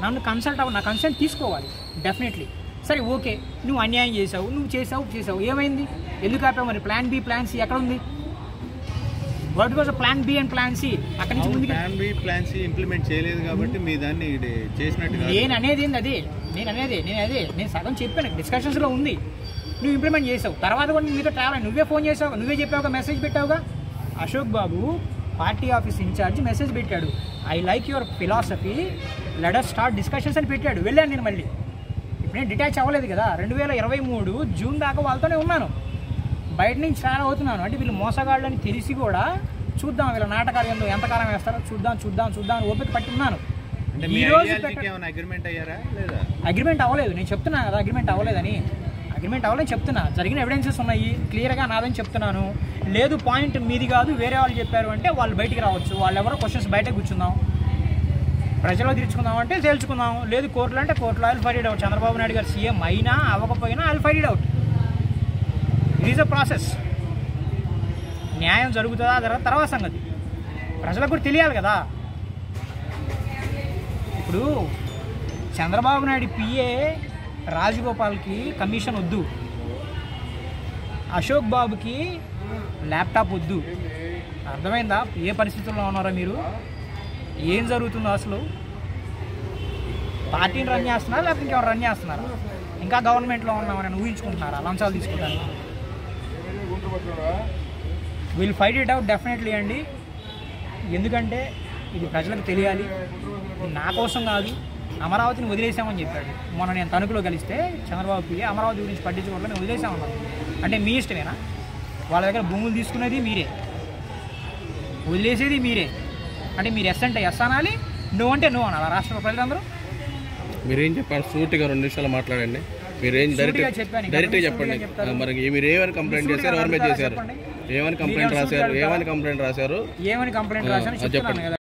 నన్ను కన్సల్ట్ అవ్వ నా కన్సల్ట్ తీసుకోవాలి డెఫినెట్లీ సరే ఓకే నువ్వు అన్యాయం చేసావు నువ్వు చేసావు చేసావు ఏమైంది ఎందుకు ఆపావు మరి ప్లాన్ బి ప్లాన్ సి ఎక్కడ ఉంది what was plan B and plan C అక్కడి నుంచి ముందుకు plan B plan C implement చేయలేదు కాబట్టి మీ దాన్ని ఇది చేసినట్టు కాదు. నేను అనేది ఏంది అదే నేను అనేది నేను అదే నేను సగం చెప్పాను డిస్కషన్స్లో ఉంది నువ్వు ఇంప్లిమెంట్ చేసావు తర్వాత కూడా మీతో ట్రావెల్ నువ్వే ఫోన్ చేసావు నువ్వే చెప్పావుగా మెసేజ్ పెట్టావుగా Ashok Babu party office incharge message పెట్టాడు I like your philosophy letter start discussions అని పెట్టాడు వెళ్ళాను నేను మళ్ళీ ఇప్పుడు నేను డిటాచ్ అవ్వలేదు కదా రెండు వేల ఇరవై మూడు జూన్ దాకా వాళ్ళతోనే ఉన్నాను బయట నుంచి చాలా అవుతున్నాను అంటే వీళ్ళు మోసగాళ్ళని తెలిసి కూడా చూద్దాం వీళ్ళ నాటకాలు ఏందో ఎంతకాలం వేస్తారో చూద్దాం చూద్దాం చూద్దాం అని ఓపిక పట్టున్నాను అంటే మీ ఈ రోజు ఐడియాలజీకి పెట్ట- ఏమైనా అగ్రిమెంట్ అయ్యారా లేదా అగ్రిమెంట్ అవ్వలేదు నేను చెప్తున్నా కదా అగ్రిమెంట్ అవ్వలేదని అగ్రిమెంట్ అవ్వలేదు చెప్తున్నా జరిగిన ఎవిడెన్సెస్ ఉన్నాయి క్లియర్గా నాదని చెప్తున్నాను లేదు పాయింట్ మీది కాదు వేరే వాళ్ళు చెప్పారు అంటే వాళ్ళు బయటికి రావచ్చు వాళ్ళు ఎవరో క్వశ్చన్స్ బయట కూర్చుందాం ప్రజల్లో తీర్చుకుందాం అంటే తేల్చుకుందాం లేదు కోర్టులో అంటే కోర్టులో I'll fight out Chandrababu Naidu garu CM అయినా అవ్వకపోయినా I'll fight out it is a process న్యాయం జరుగుతుందా జరగదా తర్వాత సంగతి ప్రజలకు కూడా తెలియాలి కదా ఇప్పుడు చంద్రబాబు నాయుడు పిఏ రాజగోపాల్కి కమిషన్ వద్దు అశోక్ బాబుకి ల్యాప్టాప్ వద్దు అర్థమైందా ఏ పరిస్థితుల్లో ఉన్నారో మీరు ఏం జరుగుతుందో అసలు పార్టీని రన్ చేస్తున్నారా లేకపోతే ఇంకెవరు రన్ చేస్తున్నారా ఇంకా గవర్నమెంట్లో ఉన్నామని ఊహించుకుంటున్నారా లంచాలు తీసుకుంటారు we'll fight it out definitely అండి ఎందుకంటే ఇది ప్రజలకు తెలియాలి ఇది నా కోసం కాదు అమరావతిని వదిలేసామని చెప్పాడు మొన్న నేను తణుకులో కలిస్తే చంద్రబాబు పియ్య అమరావతి గురించి పట్టించుకోవట్లేదు నేను వదిలేసామన్నాను అంటే మీ ఇష్టమేనా వాళ్ళ దగ్గర భూములు తీసుకునేది మీరే వదిలేసేది మీరే అంటే మీరు ఎస్ అంటే ఎస్ అనాలి నువ్వు అంటే నువ్వు అనాలి రాష్ట్ర ప్రజలందరూ మీరేం చెప్పారు సూటిగా రెండు నిమిషాలు మాట్లాడండి మీరేం డైరెక్ట్ సూటిగా చెప్పాను. ఇంకా డైరెక్ట్గా రెండు చెప్పండి సూటిగా చెప్తారు. ఆ, మరి మీరు ఏమని కంప్లైంట్ సూటిగా చేశారు ఎవరి మీద అడుగుతారా చేశారు చెప్పండి. ఏమని కంప్లైంట్ మీరేం రాశారు సూటిగా ఏమని కంప్లైంట్ రాశారు ఏమని కంప్లైంట్ ఆ, రాశాను ఆ, చెప్తున్నాను చెప్పండి. కదా